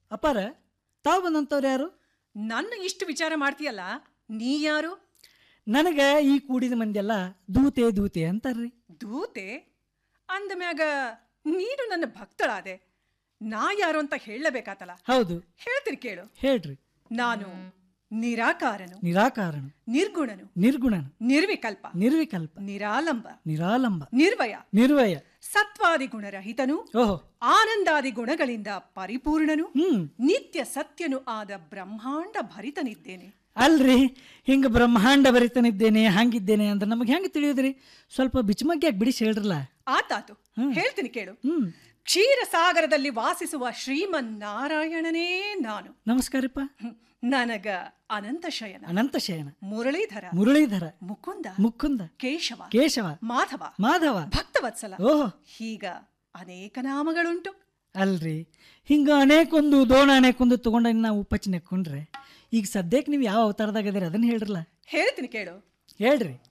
ಅಪಾರ ತಾವು ಬಂದಂಥವ್ರು ಯಾರು ನನ್ನ ಇಷ್ಟು ವಿಚಾರ ಮಾಡ್ತೀಯಲ್ಲ ನೀ ಯಾರು ನನಗೆ ಈ ಕೂಡಿದ ಮಂದಿಯೆಲ್ಲ ದೂತೆ ದೂತೆ ಅಂತಾರ್ರಿ ದೂತೆ ಅಂದ ಮ್ಯಾಗ ನೀನು ನನ್ನ ಭಕ್ತಳಾದೆ ನಾ ಯಾರು ಅಂತ ಹೇಳಬೇಕಾತಲ್ಲ ಹೌದು ಹೇಳ್ತೀನಿ ಕೇಳು ಹೇಳ್ರಿ ನಾನು ನಿರಾಕಾರನು ನಿರಾಕಾರನು ನಿರ್ಗುಣನು ನಿರ್ಗುಣನು ನಿರ್ವಿಕಲ್ಪ ನಿರ್ವಿಕಲ್ಪ ನಿರಾಲಂಬ ನಿರಾಲಂಬ ನಿರ್ವಯ ನಿರ್ವಯ ಸತ್ವಾದಿ ಗುಣರಹಿತನು ಓಹೋ ಆನಂದಾದಿ ಗುಣಗಳಿಂದ ಪರಿಪೂರ್ಣನು ಹ್ಮ್ ನಿತ್ಯ ಸತ್ಯನು ಆದ ಬ್ರಹ್ಮಾಂಡ ಭರಿತನಿದ್ದೇನೆ ಅಲ್ರಿ ಹಿಂಗ ಬ್ರಹ್ಮಾಂಡ ಬರಿತಾನಿದ್ದೇನೆ ಹಂಗಿದ್ದೇನೆ ಅಂತ ನಮಗೆ ಹೆಂಗೆ ತಿಳಿಯೋದ್ರಿ ಸ್ವಲ್ಪ ಬಿಚ್ಚಮಗ್ಗ್ಯಾಗಿ ಬಿಡಿಸಿ ಹೇಳ್ರಲ್ಲ ಆತಾತು ಹೇಳ್ತೀನಿ ಕೇಳು ಹ್ಮ್ ಕ್ಷೀರ ಸಾಗರದಲ್ಲಿ ವಾಸಿಸುವ ಶ್ರೀಮನ್ನಾರಾಯಣನೇ ನಾನು ನಮಸ್ಕಾರಪ್ಪ ಹ್ಮ್. ನನಗ ಅನಂತ ಶಯನ ಅನಂತ ಶಯನ ಮುರಳೀಧರ ಮುರಳೀಧರ ಮುಕುಂದ ಮುಕುಂದ ಕೇಶವ ಕೇಶವ ಮಾಧವ ಮಾಧವ ಭಕ್ತವತ್ಸಲ ಓಹೋ ಹೀಗ ಅನೇಕ ನಾಮಗಳುಂಟು ಅಲ್ರಿ ಹಿಂಗ ಅನೇಕೊಂದು ದೋಣ ಅನೇಕೊಂದು ತಗೊಂಡ ನಾವು ಉಪ್ಪಚ್ಚಿ ನೆಕ್ಕೊಂಡ್ರೆ ಈಗ ಸದ್ಯಕ್ಕೆ ನೀವು ಯಾವ ಅವತಾರದಾಗ ಅದೀರಿ ಅದನ್ನ ಹೇಳ್ರಲ್ಲ ಹೇಳ್ತೀನಿ ಕೇಳು ಹೇಳ್ರಿ